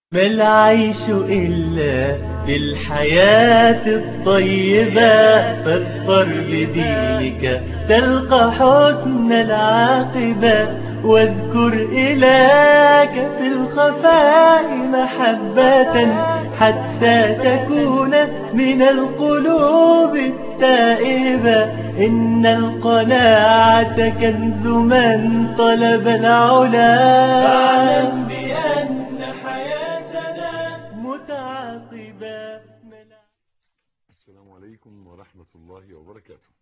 ما العيش إلا بالحياة الطيبة فاظفر بدينك تلقى حسن العاقبة واذكر إلهك في الخفاء محبة حتى تكون من القلوب التائبة إن القناعة كنز من طلب العلا فاعلم بأن حياتنا متعاقبة السلام عليكم ورحمة الله وبركاته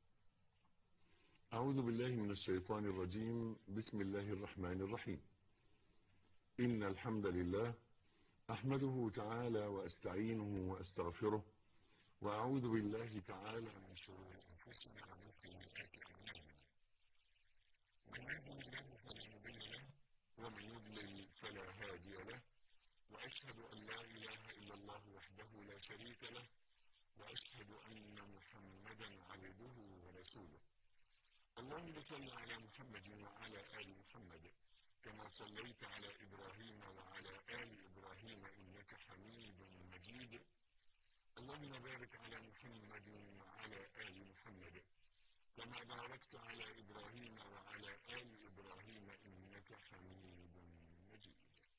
أعوذ بالله من الشيطان الرجيم بسم الله الرحمن الرحيم إن الحمد لله أحمده تعالى وأستعينه وأستغفره وأعوذ بالله تعالى من شرور أنفسنا ومن سيئات أعمالنا من يهده الله فلا مضل له ومن يضلل فلا هادي له وأشهد أن لا إله إلا الله وحده لا شريك له وأشهد أن محمدا عبده ورسوله اللهم صل على محمد وعلى آل محمد كما صليت على إبراهيم وعلى آل إبراهيم إنك حميد مجيد اللهم بارك على محمد وعلى آل محمد كما باركت على إبراهيم وعلى آل إبراهيم إنك حميد مجيد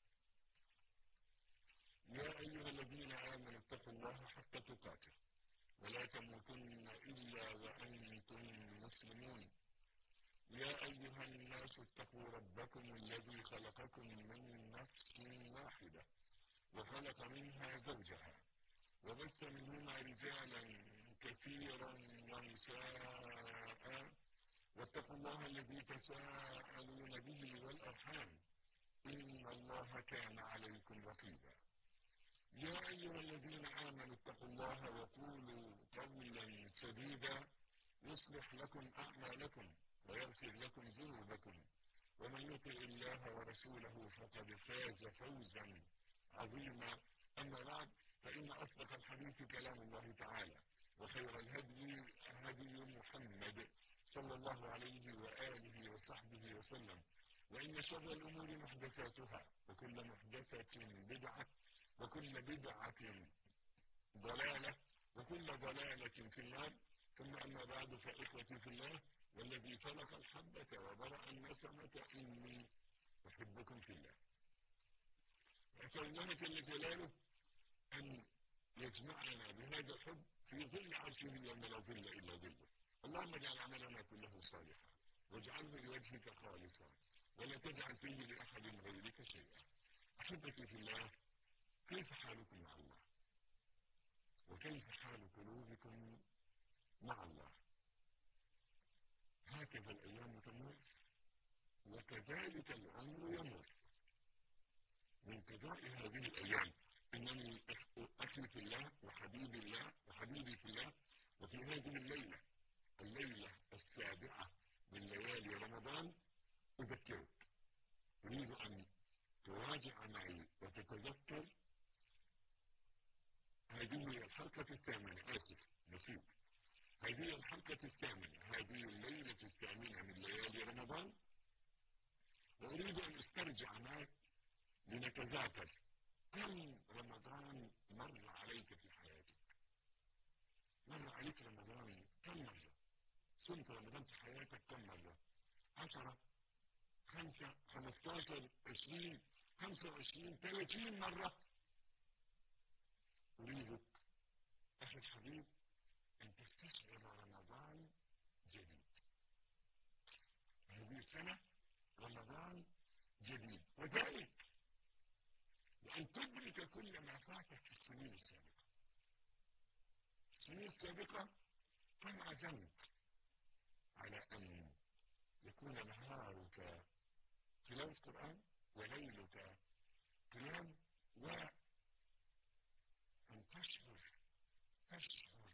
يا أيها الذين آمنوا اتقوا الله حق تقاته ولا تموتن إلا وأنتم مسلمون يا أيها الناس اتقوا ربكم الذي خلقكم من نفس واحدة وخلق منها زوجها وبث منهما رجالا كثيرا ونساء واتقوا الله الذي تساءلون به والأرحام إن الله كان عليكم رقيبا يا أيها الذين آمنوا اتقوا الله وقولوا قولا سديدا يصلح لكم أعمالكم ويغفر لكم ذنوبكم ومن يطع الله ورسوله فقد فاز فوزا عظيما أما بعد فإن أصدق الحديث كلام الله تعالى وخير الهدي هدي محمد صلى الله عليه وآله وصحبه وسلم وإن شر الأمور محدثاتها وكل محدثة بدعة وكل بدعة ضلالة وكل ضلالة في النار ثم أما بعد فإخوتي في الله والذي خلق الحبة وبرأ النسمة إني أحبكم في الله أسأل الله جل جلاله أن يجمعنا بهذا الحب في ظل عرشه يوم لا ظل إلا ظله اللهم اجعل عملنا كله صالحا واجعله لوجهك خالصا ولا تجعل فيه لأحد غيرك شيئا أحبتي في الله كيف حالكم مع الله وكيف حال قلوبكم مع الله هكذا الأيام تمر وكذلك العمر يمر من قضاء هذه الأيام إنني أخي في الله وحبيبي الله وحبيبي في الله وفي هذه الليلة الليلة السابعة من ليالي رمضان أذكرك أريد أن تراجع معي وتتذكر هذه الحلقة الثامنة آسف نسيت هذه الحلقة الثامنة هذه الليلة الثامنة من ليالي رمضان وأريد أن أسترجع معك لنتذاكر كم رمضان مر عليك في حياتك مر عليك رمضان كم مرة صمت رمضان في حياتك كم مرة عشرة خمسة خمستاشر عشرين خمسة وعشرين ثلاثين مرة أريدك أخي الحبيب أن تستشعر رمضان جديد هذه السنة رمضان جديد وذلك لأن تدرك كل ما فاتك في السنين السابقة السنين السابقة كم عزمت على أن يكون نهارك تلاوة قرآن وليلك قيام وأن تشعر تشعر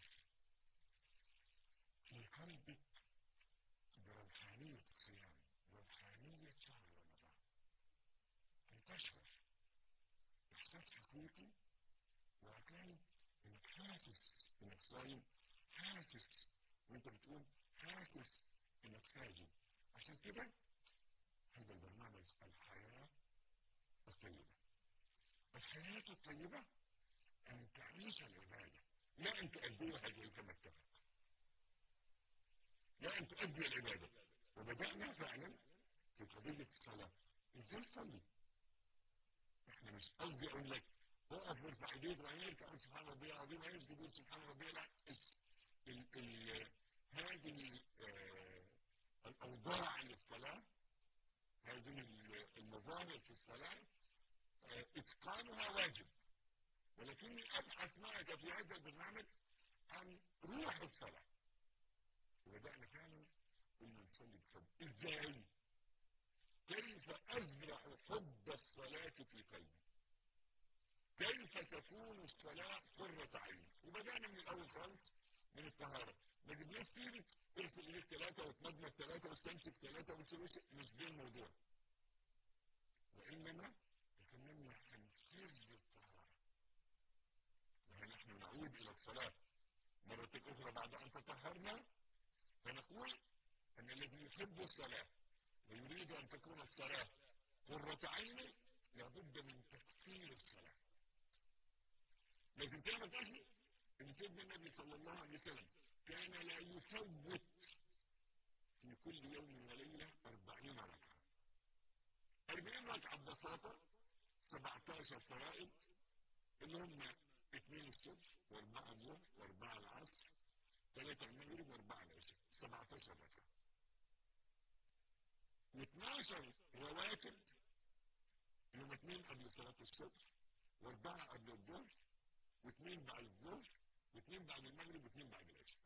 في قلبك بروحانية الصيام روحانية شهر رمضان أن تشعر إحساس حقيقي وهتلاقي إنك حاسس إنك صايم حاسس وأنت بتقول حاسس إنك ساجد عشان كده هذا البرنامج الحياة الطيبة الحياة الطيبة أن تعيش العبادة لا أن تؤديها كما اتفق لا أن تؤدي العبادة وبدأنا فعلا في قضية الصلاة ازاي تصلي احنا مش قصدي اقول لك اقف وارفع ايديك وبعدين اركع سبحان ربي العظيم اسجد وقول سبحان ربي لا ال ال هذه آه الاوضاع للصلاة هذه المظاهر في الصلاة آه اتقانها واجب ولكني ابحث معك في هذا البرنامج عن روح الصلاة وبدأنا فعلا قلنا نصلي بحب ازاي كيف ازرع حب الصلاة في قلبي كيف تكون الصلاة قرة عين وبدأنا من الاول خالص من الطهارة ما جبناش سيرة ارسل ايديك ثلاثة وتمضمض ثلاثة واستنشق ثلاثة وتسلوش مش ده الموضوع وإنما تكلمنا عن سر الطهارة ونحن نعود إلى الصلاة مرة أخرى بعد أن تطهرنا فنقول أن الذي يحب الصلاة ويريد أن تكون الصلاة قرة عينه لابد من تكثير الصلاة لازم تعمل تجي ان سيدنا النبي صلى الله عليه وسلم كان لا يفوت في كل يوم وليلة أربعين ركعة أربعين ركعة ببساطة 17 فرائض اللي هم اثنين الصبح واربعة الظهر واربعة العصر ثلاثة المغرب واربعة العشاء 17 ركعة و12 رواتب اللي هم اثنين قبل صلاة الصبح واربعة قبل الظهر واثنين بعد الظهر واثنين بعد المغرب واثنين بعد العشاء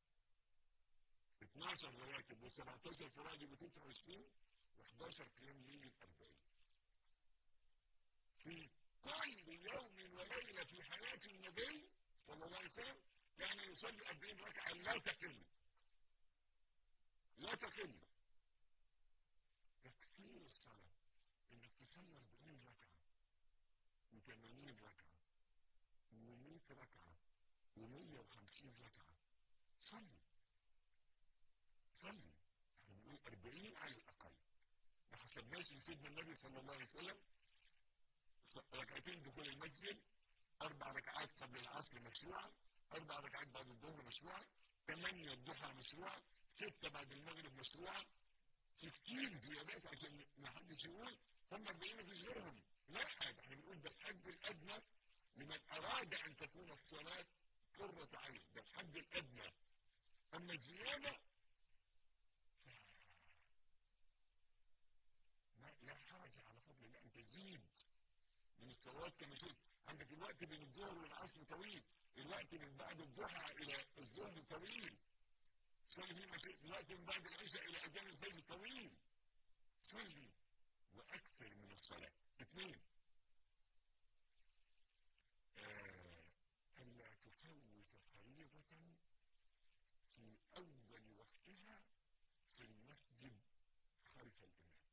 12 رواتب و17 فرائض و29 و11 قيام ليل 40 في كل يوم وليلة في حياة النبي صلى الله عليه وسلم يعني يصلي 40 ركعة لا تقل لا تقل تكثير الصلاة انك تصلي 40 ركعة و80 ركعة و100 ركعة و150 ركعة صلي صلي احنا بنقول 40 على الاقل ما حسبناش من سيدنا النبي صلى الله عليه وسلم ركعتين دخول المسجد اربع ركعات قبل العصر مشروعة اربع ركعات بعد الظهر مشروعة ثمانية الضحى مشروعة ستة بعد المغرب مشروعة في كتير زيادات عشان ما حدش يقول هم 40 في غيرهم لا احنا بنقول ده الحد الادنى لمن اراد ان تكون الصلاة قرة عين ده الحد الادنى اما الزيادة لا, لا حرج على فضل الله ان تزيد من الصلوات كما شئت عندك الوقت بين الظهر والعصر طويل الوقت من بعد الضحى الى الظهر طويل صلي فيه ما شئت الوقت من بعد العشاء الى اذان الفجر طويل صلي واكثر من الصلاة اثنين آه الا تفوت فريضة في اول وقتها في المسجد خلف الامام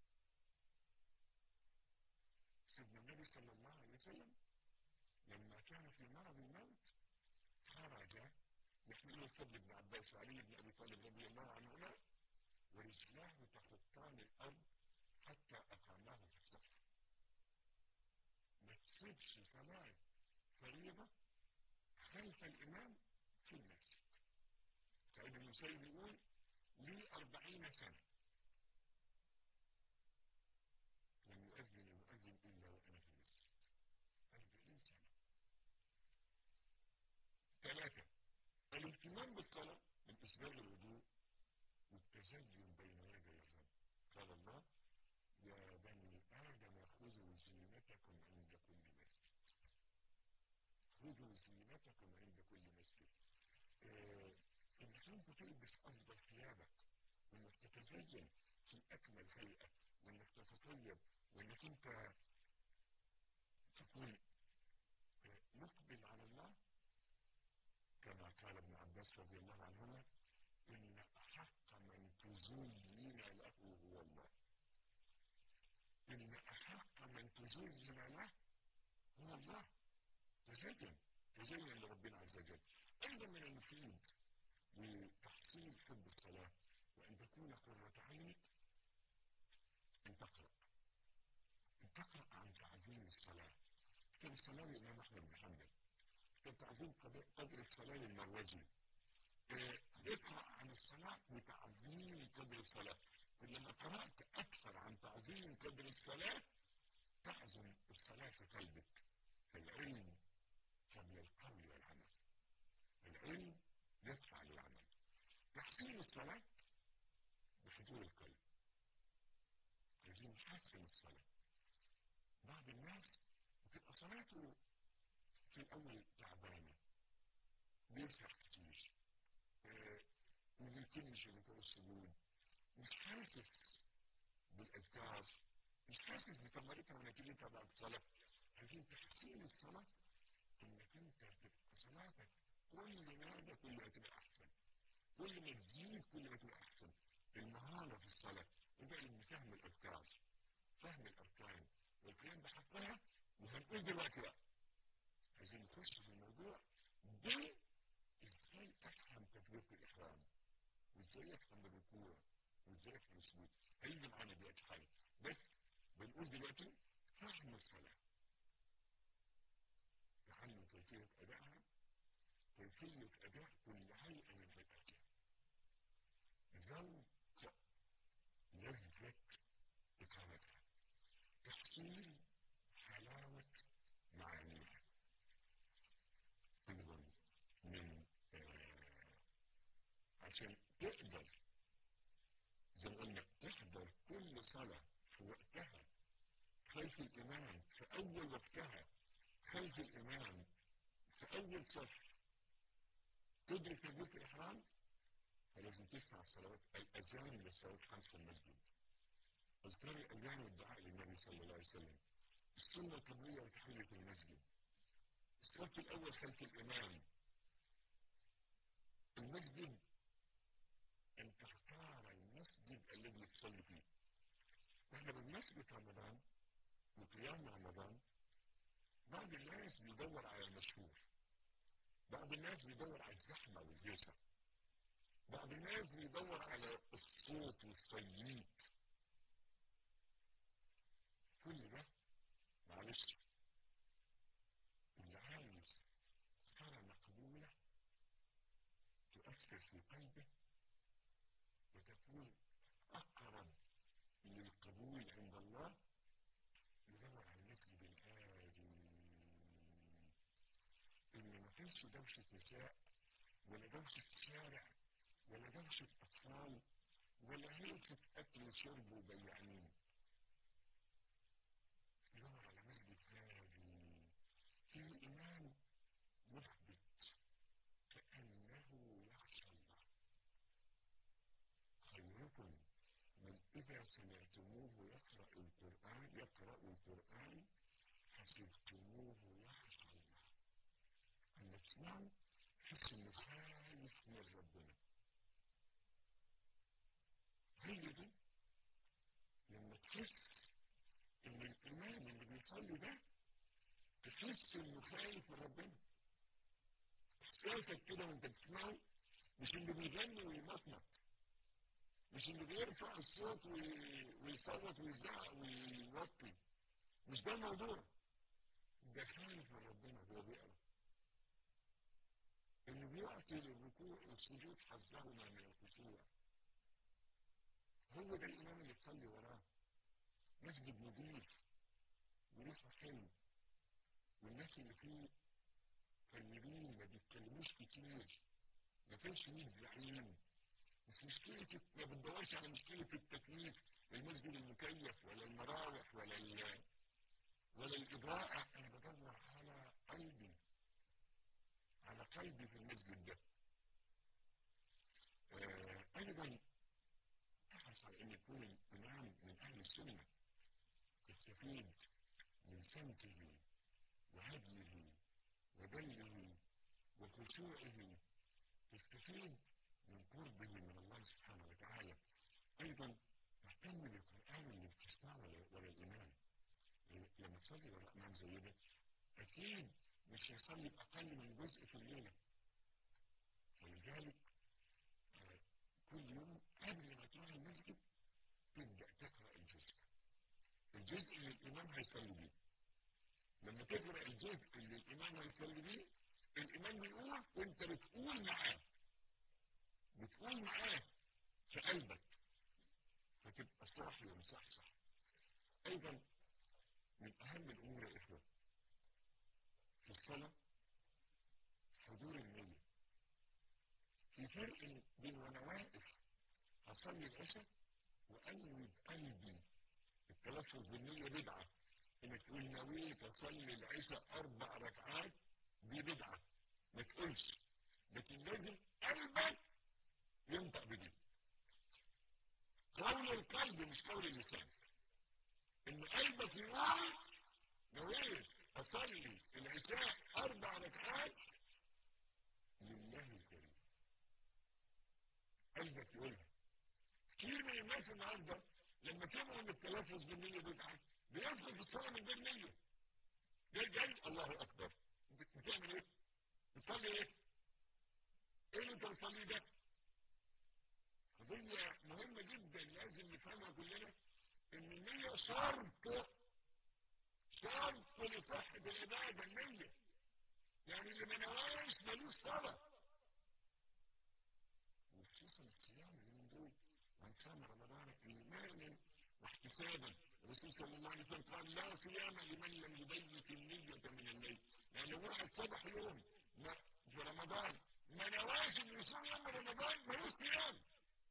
سيدنا النبي صلى الله عليه وسلم لما كان في مرض الموت خرج يحمله الفضل بن عباس وعلي بن ابي طالب رضي الله عنهما ورجلاه تخطان الارض حتى اقاماه في الصف ما تسيبش صلاه فريضه خلف الامام في المسجد سعيد بن مسيب يقول لي أربعين سنة لم يؤذن المؤذن إلا وأنا في المسجد أربعين سنة ثلاثة الاهتمام بالصلاة من إسباب الوضوء والتزين بين يدي الرب قال الله يا بني آدم خذوا زينتكم عند كل مسجد خذوا زينتكم عند كل مسجد آه انك انت تلبس افضل ثيابك وانك تتزين في اكمل هيئة وانك تتطيب وانك انت تكون مقبل على الله كما قال ابن عباس رضي الله عنهما ان احق من تزين له هو الله ان احق من تزين له هو الله تزين تزين لربنا عز وجل ايضا من المفيد لتحصيل حب الصلاة وأن تكون قرة عينك أن تقرأ أن تقرأ عن تعظيم الصلاة كتاب الصلاة الإمام أحمد بن حنبل كتاب تعظيم قدر الصلاة المروزي اقرأ عن الصلاة وتعظيم قدر الصلاة كلما قرأت أكثر عن تعظيم قدر الصلاة تعظم الصلاة في قلبك العلم قبل القول والعمل العلم يدفع للعمل تحسين الصلاة بحضور القلب عايزين نحسن الصلاة بعض الناس بتبقى صلاته في الأول تعبانة بيسرح كتير ما بيتمش ركوع السجود مش حاسس بالأذكار مش حاسس بثمرتها ونتيجتها بعد الصلاة عايزين تحسين الصلاة انك انت تبقى صلاتك كل مادة كل ما تبقى احسن كل ما تزيد كل ما تبقى احسن المهارة في الصلاة وده اللي فهم الاذكار فهم الاركان والقيام بحقها وهنقول دلوقتي بقى عايزين نخش في الموضوع ب ازاي افهم تكبيرة الاحرام وازاي افهم الركوع وازاي افهم السجود هيجي معانا دلوقتي حاجة بس بنقول دلوقتي فهم الصلاة تعلم كيفية أدائها كيفية أداء كل هيئة من هيئاتها ذوق لذة إقامتها تحصيل حلاوة معانيها أيضا من آه عشان تقدر زي ما قلنا تحضر كل صلاة في وقتها خلف الإمام في أول وقتها خلف الإمام في أول صف تدرك تكبيرة الإحرام فلازم تسمع الصلوات الأذان للصلاة الخمس في المسجد أذكار الأذان والدعاء للنبي صلى الله عليه وسلم السنة القبلية وتحية المسجد الصف الأول خلف الإمام المسجد أن تختار المسجد الذي تصلي فيه واحنا بمناسبة رمضان وقيام رمضان بعض الناس بيدور على المشهور بعض الناس بيدور على الزحمة والهيصة بعض الناس بيدور على الصوت والصييت كل ده معلش اللي عايز صلاة مقبولة تؤثر في قلبه وتكون أقرب للقبول عند الله يدور على المسجد الهادي اللي ما فيش دوشة نساء ولا دوشة شارع ولا دوشة أطفال ولا هيصة أكل وشرب وبياعين يدور على مسجد هادي فيه إمام مخبت كأنه يخشى الله خيركم من إذا سمعتموه يقرأ القرآن يقرأ القرآن حسبتموه يخشى الله أما تسمعوا تحس إنه خايف من ربنا هي دي لما تحس إن الإمام اللي بيصلي ده تحس إنه خايف من ربنا إحساسك كده وأنت بتسمعه مش اللي بيغني ويمطمط مش اللي بيرفع الصوت ويصوت ويزعق ويوطي مش ده الموضوع ده خايف من ربنا وهو بيقرا اللي بيعطي للركوع والسجود حظهما من الخشوع هو ده الامام اللي تصلي وراه مسجد نظيف وريحه حلو والناس اللي فيه طيبين ما بيتكلموش كتير ما فيش مين زعيم مش مشكلة ما بتدورش على مشكلة التكييف المسجد المكيف ولا المراوح ولا ال ولا الإضاءة أنا بدور على قلبي على قلبي في المسجد ده آه أيضا تحرص على أن يكون الإمام من أهل السنة تستفيد من سمته وهديه ودله وخشوعه تستفيد من قربه من الله سبحانه وتعالى ايضا اهتم بالقرآن اللي بتسمعه ولا الامام لما تصلي ولا امام زي ده اكيد مش هيصلي باقل من جزء في الليلة ولذلك كل يوم قبل ما تروح المسجد تبدأ تقرأ الجزء الجزء اللي الامام هيصلي بيه لما تقرأ الجزء اللي الإمام هيصلي بيه الإمام بيقول وأنت بتقول معاه بتقول معاه في قلبك فتبقى صاحي ومصحصح أيضا من أهم الأمور يا إخوة في الصلاة حضور النية في فرق بين وأنا واقف هصلي العشاء وأنوي بقلبي التلفظ بالنية بدعة انك تقول نويت اصلي العشاء اربع ركعات دي بدعة ما تقولش لكن لازم قلبك ينطق بدي قول القلب مش قول اللسان ان قلبك يقول نويت اصلي العشاء اربع ركعات لله الكريم قلبك يقولها كتير من الناس النهارده لما سمعوا ان التلفظ بالنية بدعة بيدخل في الصلاة من غير نية جاي جاي الله أكبر بتعمل إيه؟ بتصلي إيه؟ إيه اللي أنت بتصليه ده؟ قضية مهمة جدا لازم نفهمها كلنا إن النية شرط شرط لصحة العبادة النية يعني اللي ما نواش ملوش صلاة وخصوصا الصيام من دول من صام رمضان إيمانا واحتسابا الرسول صلى الله عليه وسلم قال لا صيام لمن لم يبيت النية من الليل يعني واحد صبح يوم ما في رمضان ما نواش انه يصوم يوم رمضان ملوش صيام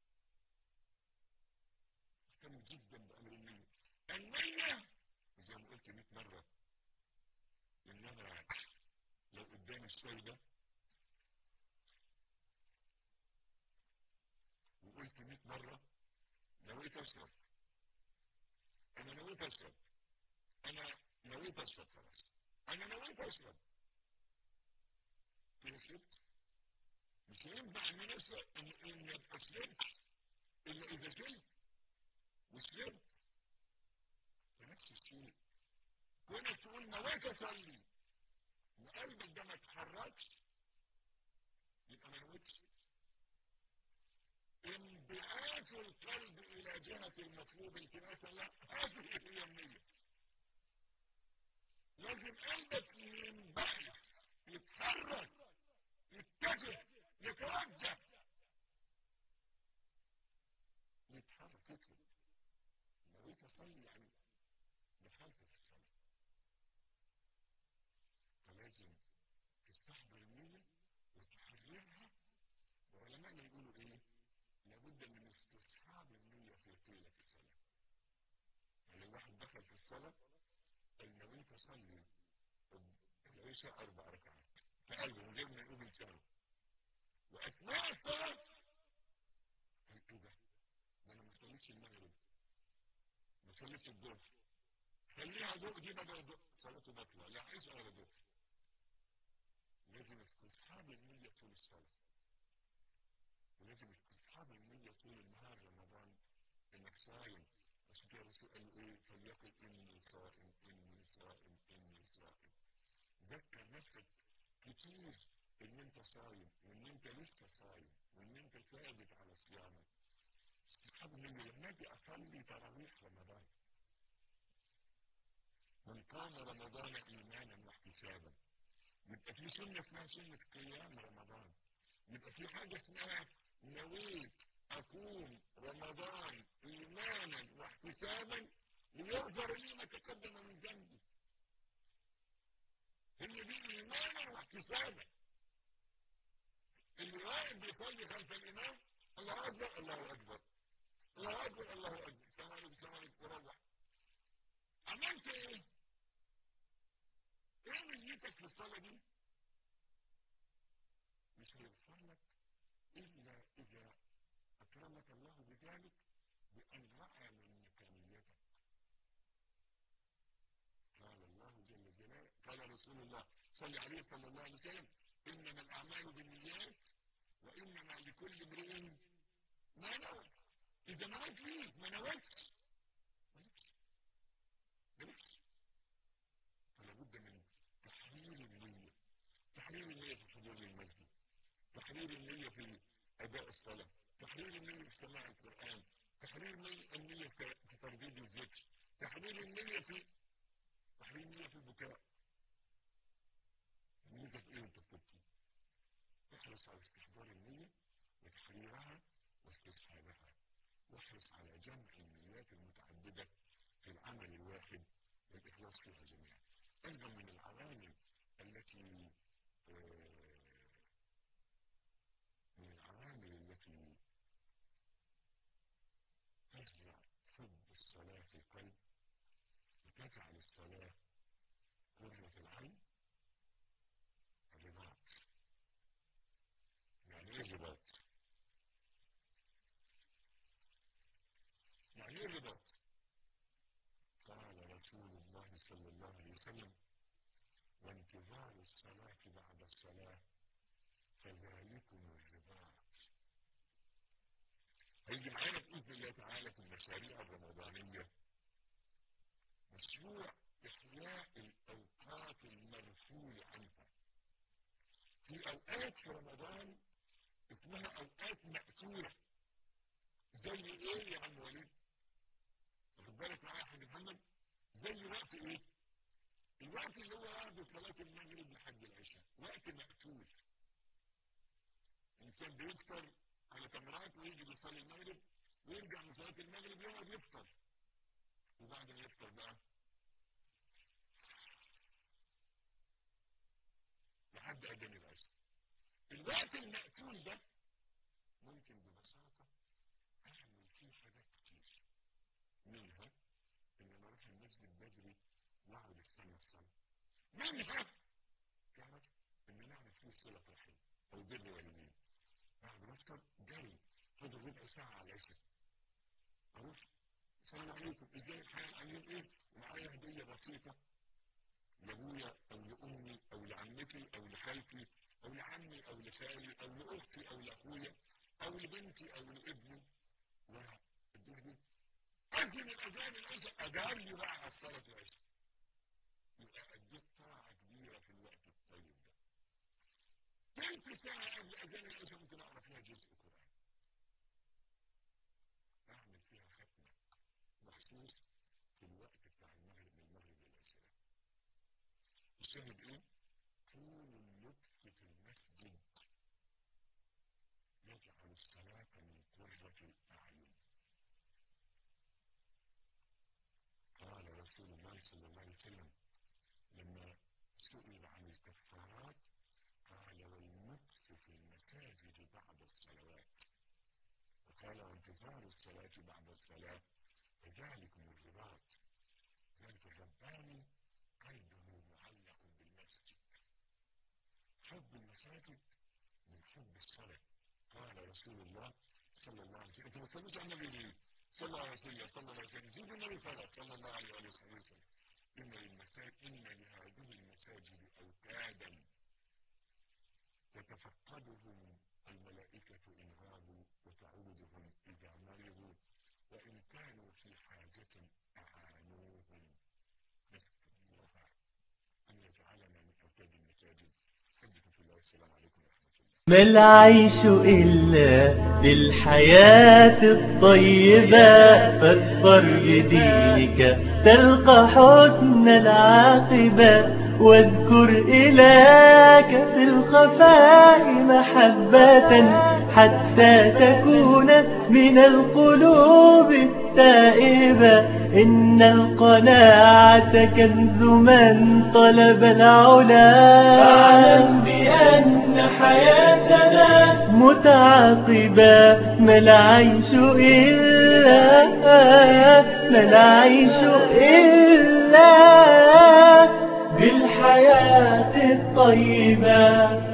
اهتم جدا بامر النية النية زي ما قلت 100 مرة ان انا لو قدامي الشاي ده وقلت 100 مرة نويت اشرب انا نويت اشرب انا نويت اشرب خلاص انا نويت اشرب كده شربت مش هينفع ان انا اشرب ان ان ابقى شربت الا اذا شربت وشربت فنفس الشيء كونك تقول نويت اصلي وقلبك ده ما اتحركش يبقى ما نويتش انبعاث القلب الى جهة المطلوب التماسا لا هذه هي النية لازم قلبك ينبعث يتحرك يتجه يتوجه يتحرك يطلب نويت اصلي يعني دخلت في الصلاة فلازم تستحضر النية وتحررها وعلماءنا يقولوا ايه لابد من استصحاب النية في طيلة الصلاة يعني واحد دخل في الصلاة قال نويت اصلي العشاء اربع ركعات كقلبه من غير ما يقول لسانه واثناء الصلاة قال ايه ده؟ ده انا ما صليتش المغرب ما صليتش الظهر خليها ضوء دي بقى ضوء صلاته بطلة لا عشاء ولا ضوء لازم استصحاب النية طول الصلاة ولازم استصحاب النية طول النهار رمضان انك صايم عشان كده الرسول قال له ايه فليقل اني صائم اني صائم اني صائم ذكر نفسك كتير ان انت صايم وان انت لسه صايم وان انت ثابت على صيامك استصحاب النية لما اجي اصلي تراويح رمضان من قام رمضان ايمانا واحتسابا يبقى في سنة اسمها سنة قيام رمضان يبقى في حاجة اسمها نويت أقوم رمضان إيمانا واحتسابا ليغفر لي ما تقدم من ذنبي هي دي إيمانا واحتسابا اللي واقف بيصلي خلف الإمام الله أكبر الله أكبر الله أكبر الله أكبر السلام عليكم السلام عليكم وروح عملت إيه؟ إيه نيتك في الصلاة دي؟ مش هيغفر لك إلا إذا أكرمك الله بذلك بأن رأى من مكانيتك قال الله جل جلاله قال رسول الله صلى عليه صلى الله عليه وسلم إنما الأعمال بالنيات وإنما لكل امرئ ما نوى إذا نويت ليه ما نويتش مالكش مالكش فلا بد من تحرير النية تحرير النية في حضور المسجد تحرير النية في أداء الصلاة تحرير النية في سماع القرآن تحرير النية في ترديد الذكر تحرير النية في تحرير النية في البكاء نيتك ايه وانت بتبكي احرص على استحضار النية وتحريرها واستصحابها واحرص على جمع النيات المتعددة في العمل الواحد والإخلاص فيها جميعا أيضا من العوامل التي من العوامل التي تزرع حب الصلاة في القلب وتجعل الصلاة قرة العين الرباط يعني ايه الرباط؟ يعني ايه الرباط؟ قال رسول الله صلى الله عليه وسلم وانتظار الصلاة بعد الصلاة فذلكم الرباط هيجي معانا بإذن الله تعالى في المشاريع الرمضانية مشروع إحياء الأوقات المغفول عنها في أوقات في رمضان اسمها أوقات مقتولة زي إيه يا عم وليد؟ واخد بالك معايا يا حاج محمد؟ زي وقت إيه؟ الوقت اللي هو بعد صلاة المغرب لحد العشاء وقت مقتول الإنسان بيفطر على تمرات ويجي يصلي المغرب ويرجع من صلاة المغرب يقعد يفطر وبعد ما يفطر بقى لحد أذان العشاء الوقت المقتول ده ممكن ببساطة أعمل فيه حاجات كتير منها إن أنا أروح المسجد بدري وأقعد استنى الصلاة منها تعرف إن نعمل فيه صلة رحم أو بر والدين بعد ما أفطر جري فاضل ربع ساعة على العشاء أروح السلام عليكم ازاي الحال عاملين ايه ومعايا هدية بسيطة لابويا او لامي او لعمتي او لخالتي او لعمي او لخالي او لاختي او لاخويا او لبنتي او لابني والدور دي اذن الاذان العشاء اجري بقى على صلاة العشاء يبقى اديت طاعة كبيرة في الوقت الطيب ده تلت ساعة قبل اذان العشاء ممكن اقرا فيها جزء قرآن اعمل فيها ختمة مخصوص في الوقت بتاع المغرب من المغرب للعشاء الشاهد ايه؟ طول اللبث في المسجد يجعل الصلاة من قرة الأعين قال رسول الله صلى الله عليه وسلم لما سئل عن الكفارات قال والمكث في المساجد بعد الصلوات وقال وانتظار الصلاة بعد الصلاة فذلكم الرباط ذلك الرباني قلبه معلق بالمسجد حب المساجد من حب الصلاة قال رسول الله صلى الله عليه وسلم انتوا ما تصلوش على النبي ليه؟ صلى الله عليه وسلم صلى الله عليه وسلم زيدوا النبي صلى صلى الله عليه وآله وسلم إن للمساجد إن لهذه المساجد أوتادا تتفقدهم الملائكة إن غابوا وتعودهم إذا مرضوا وإن كانوا في حاجة أعانوهم نسأل الله أن يجعلنا من أوتاد المساجد حبكم في الله والسلام عليكم ورحمة الله ما العيش إلا للحياة الطيبة فاظفر بدينك تلقى حسن العاقبة واذكر إلهك في الخفاء محبة حتى تكون من القلوب التائبة إن القناعة كنز من طلب العلا فاعلم بأن حياتنا متعاقبة ما العيش إلا ما العيش إلا بالحياة الطيبة